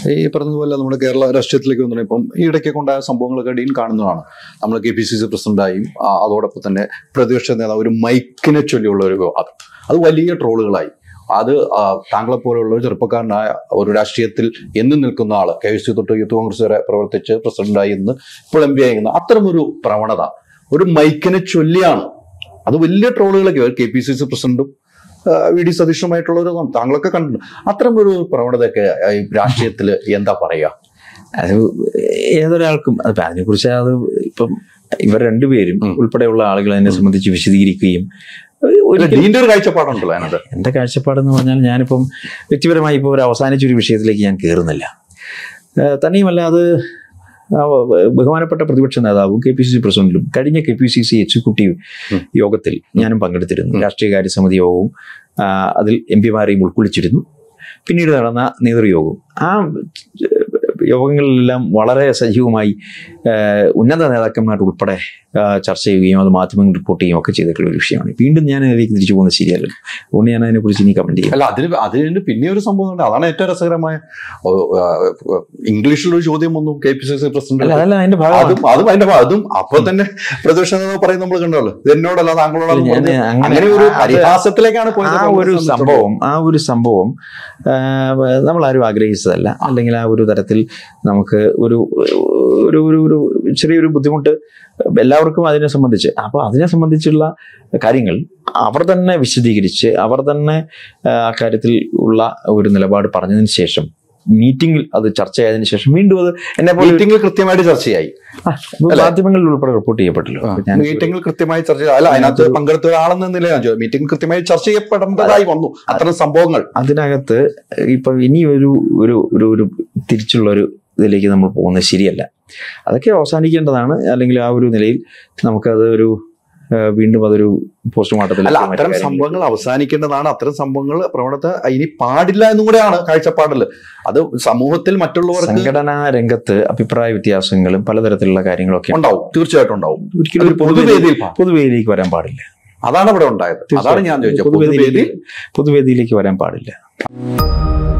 ഈ പറഞ്ഞതുപോലെ നമ്മുടെ കേരള രാഷ്ട്രീയത്തിലേക്ക് വന്നു ഇപ്പം ഈ ഇടയ്ക്കൊക്കെ ഉണ്ടായ സംഭവങ്ങളൊക്കെ ഡീൻ കാണുന്നതാണ് നമ്മൾ കെ പി സി സി പ്രസിഡന്റായും ആ, അതോടൊപ്പം തന്നെ പ്രതിപക്ഷ നേതാവ് ഒരു മൈക്കിനെ ചൊല്ലിയുള്ള ഒരു വിവാദം അത് വലിയ ട്രോളുകളായി അത് ആ, താങ്കളെ പോലെയുള്ള ഒരു ചെറുപ്പക്കാരനായ ഒരു രാഷ്ട്രീയത്തിൽ എന്നും നിൽക്കുന്ന ആള് കെ എസ് സി തൊട്ട് യൂത്ത് കോൺഗ്രസ് വരെ പ്രവർത്തിച്ച് പ്രസിഡന്റായി ഇന്ന് ഇപ്പോൾ എം പി ആയിരുന്ന അത്തരമൊരു പ്രവണത ഒരു മൈക്കിനെ ചൊല്ലിയാണ് അത് വലിയ ട്രോളുകളൊക്കെ കെ പി സി സി പ്രസിഡന്റും ആ, വി ഡി സതീഷുമായിട്ടുള്ള ഒരു താങ്കളൊക്കെ കണ്ടിട്ടുണ്ട് അത്തരം ഒരു പ്രവണതയൊക്കെ ആ, ഈ രാഷ്ട്രീയത്തിൽ എന്താ പറയുക അത് ഏതൊരാൾക്കും അത് അതിനെക്കുറിച്ച് അത് ഇപ്പം ഇവർ രണ്ടുപേരും ഉം. ഉൾപ്പെടെയുള്ള ആളുകൾ അതിനെ സംബന്ധിച്ച് വിശദീകരിക്കുകയും ഒരു- ഒരു ഒരിക്കലും ഡീന്റെ ഒരു കാഴ്ചപ്പാടുണ്ടല്ലോ അതിനകത്ത് എൻ്റെ കാഴ്ചപ്പാടെന്ന് പറഞ്ഞാൽ ഞാനിപ്പം വ്യക്തിപരമായി ഇപ്പോൾ ഒരു അവസാനിച്ച ഒരു വിഷയത്തിലേക്ക് ഞാൻ കയറുന്നില്ല ഏഹ് തന്നെയുമല്ല അത് ആ ബഹുമാനപ്പെട്ട പ്രതിപക്ഷ നേതാവും കെ പി സി സി പ്രസിഡന്റും കഴിഞ്ഞ K P C C executive ഉം. യോഗത്തിൽ ഞാനും പങ്കെടുത്തിരുന്നു ഉം. രാഷ്ട്രീയകാര്യ സമിതി യോഗവും ആ, അതിൽ എം പിമാരെയും ഉൾക്കൊള്ളിച്ചിരുന്നു പിന്നീട് നടന്ന നേതൃയോഗവും ആ ഏഹ്, യോഗങ്ങളിലെല്ലാം വളരെ സജീവമായി ഏഹ്, ഉന്നത നേതാക്കന്മാർ ഉൾപ്പെടെ ആ, ചർച്ച ചെയ്യുകയും അത് മാധ്യമങ്ങൾ റിപ്പോർട്ട് ചെയ്യുകയും ഒക്കെ ചെയ്തിട്ടുള്ള ഒരു വിഷയമാണ് വീണ്ടും ഞാൻ അതിലേക്ക് തിരിച്ചു പോകുന്നത് ശരിയല്ല അതുകൊണ്ട് ഞാൻ അതിനെക്കുറിച്ച് ഇനി കമന്റ് ചെയ്യാം അല്ല അതിന് അതിന് പിന്നെ ഒരു സംഭവം ഉണ്ട് അതാണ് ഏറ്റവും രസകരമായ ഓ, ആ, ഇംഗ്ലീഷിലൊരു ചോദ്യം വന്നു കെ പി സി സി അല്ല പ്രസിഡന്റ് അതല്ല അതിന്റെ ഭാഗമാണ് അതും അതും അതിന്റെ ഭാ- അതും അപ്പൊ തന്നെ പ്രതിപക്ഷ നേതാവ് പറയും നമ്മൾ കണ്ടല്ലോ ഇത് എന്നോടല്ല താങ്കളോടല്ല ഞാൻ പറഞ്ഞത്. അങ്ങനെ- അങ്ങനെ ഒരു അത് പരിഹാസത്തിലേക്കാണ് പോയത് ആ ഒരു കോൺഗ്രസ് സംഭവം ആ ഒരു സംഭവം നമ്മൾ ആരും ആഗ്രഹിച്ചതല്ല അല്ലെങ്കിൽ ആ ഒരു തരത്തിൽ നമുക്ക് ഒരു ഒരു ഒരു ഒരു ചെറിയൊരു ബുദ്ധിമുട്ട് എല്ലാവർക്കും അതിനെ സംബന്ധിച്ച് അപ്പോൾ അതിനെ സംബന്ധിച്ചുള്ള കാര്യങ്ങൾ അവർ തന്നെ വിശദീകരിച്ച് അവർ തന്നെ ആ, അക്കാര്യത്തിൽ ഉള്ള ഒരു നിലപാട് പറഞ്ഞതിന് ശേഷം മീറ്റിംഗിൽ അത് ചർച്ച ചെയ്തതിന് ശേഷം വീണ്ടും അത് എന്നെ പോലെ മീറ്റിംഗിൽ കൃത്യമായിട്ട് ചർച്ചയായി അല്ലേ? മാധ്യമങ്ങളിൽ ഉൾപ്പെടെ റിപ്പോർട്ട് ചെയ്യപ്പെട്ടല്ലോ അപ്പോൾ ഞാൻ മീറ്റിംഗിൽ കൃത്യമായി ചർച്ച ചെയ്തു. അല്ല അതിനകത്ത് പങ്കെടുത്ത ഒരാളെന്ന നിലയിലാണ് ചോദിച്ചത് മീറ്റിംഗ് കൃത്യമായി ചർച്ച ചെയ്യപ്പെടേണ്ടതായി വന്നു അത്തരം സംഭവങ്ങൾ അതിനകത്ത് ഇപ്പൊ ഇനി ഒരു ഒരു ഒരു ഒരു തിരിച്ചുള്ള ഒരു ഇതിലേക്ക് നമ്മൾ പോകുന്നത് ശരിയല്ല അതൊക്കെ അവസാനിക്കേണ്ടതാണ് അല്ലെങ്കിൽ ആ ഒരു നിലയിൽ നമുക്കത് ഒരു ആ, വീണ്ടും അതൊരു പോസ്റ്റ്മോർട്ടത്തിൽ അല്ല അത്തരം സംഭവങ്ങൾ അവസാനിക്കേണ്ടതാണ് അത്തരം സംഭവങ്ങൾ പ്രവണത ഇനി പാടില്ല എന്നും കൂടെയാണ് കാഴ്ചപ്പാടിൽ അത് സമൂഹത്തിൽ മറ്റുള്ളവർക്ക് സംഘടനാ രംഗത്ത് അഭിപ്രായ വ്യത്യാസങ്ങളും പലതരത്തിലുള്ള കാര്യങ്ങളൊക്കെ ഉണ്ടാവും തീർച്ചയായിട്ടും ഉണ്ടാവും ഒരിക്കലും ഒരു ഒരു പൊതുവേദിയിൽ പാ- പൊതുവേദിയിലേക്ക് വരാൻ പാടില്ല അതാണ് ഇവിടെ ഉണ്ടായത് അതാണ് ഞാൻ ചോദിച്ചത് പൊതുവേദിയിൽ പൊതുവേദിയിലേക്ക് വരാൻ പാടില്ല